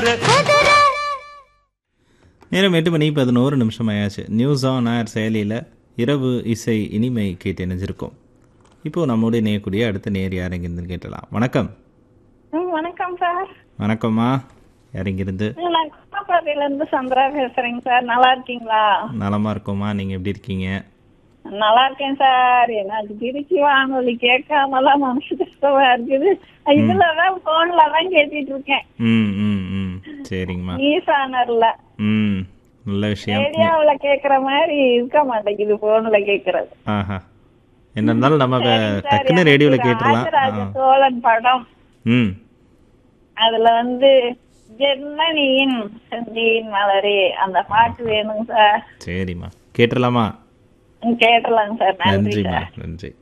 நேரம் எட்டு மணி பதினோரு நிமிஷம் ஆயாச்சு நியூஸ் ஆன் ஏர் செயலியில் இரவு இசை இனிமை கேட்டு இணைஞ்சிருக்கோம் இப்போ நம்மோடு இணையக்கூடிய அடுத்த நேர் யார் எங்கிருந்து கேட்டலாம் வணக்கம் ம், வணக்கம் சார் வணக்கம்மா யார் இங்கிருந்து நான் குமாபாதையில இருந்து சந்திரா பேசுறேங்க சார் நல்லா இருக்கீங்களா நலமா இருக்கோம்மா நீங்கள் எப்படி இருக்கீங்க நல்லா இருக்கேன் சார் எனக்கு திருச்சி வானொலி கேட்காமலாம் மனசு கஷ்டமா இருக்குது இதுலதான் போன்ல தான் கேட்டுட்டு இருக்கேன் ம் ம் ம் சரிங்கம்மா ஈசானர்ல ம் நல்ல விஷயம் ரேடியோவுல கேக்குற மாதிரி இருக்க மாட்டேங்குது போன்ல கேக்குறது ஆஹா என்ன இருந்தாலும் நம்ம வே- சார், டக்குன்னு எனக்கு ரேடியோவில் கேட்டுடலாம் ராஜராஜ ஆ. சோழன் படம் ம் அதுல வந்து ஜெர்மனியின் செந்தியின் மலரே அந்த பாட்டு வேணுங்க சார் சரிம்மா கேட்டுடலாமா கேட்டலாங்க சார் நன்றி நன்றிம்மா சார் நன்றி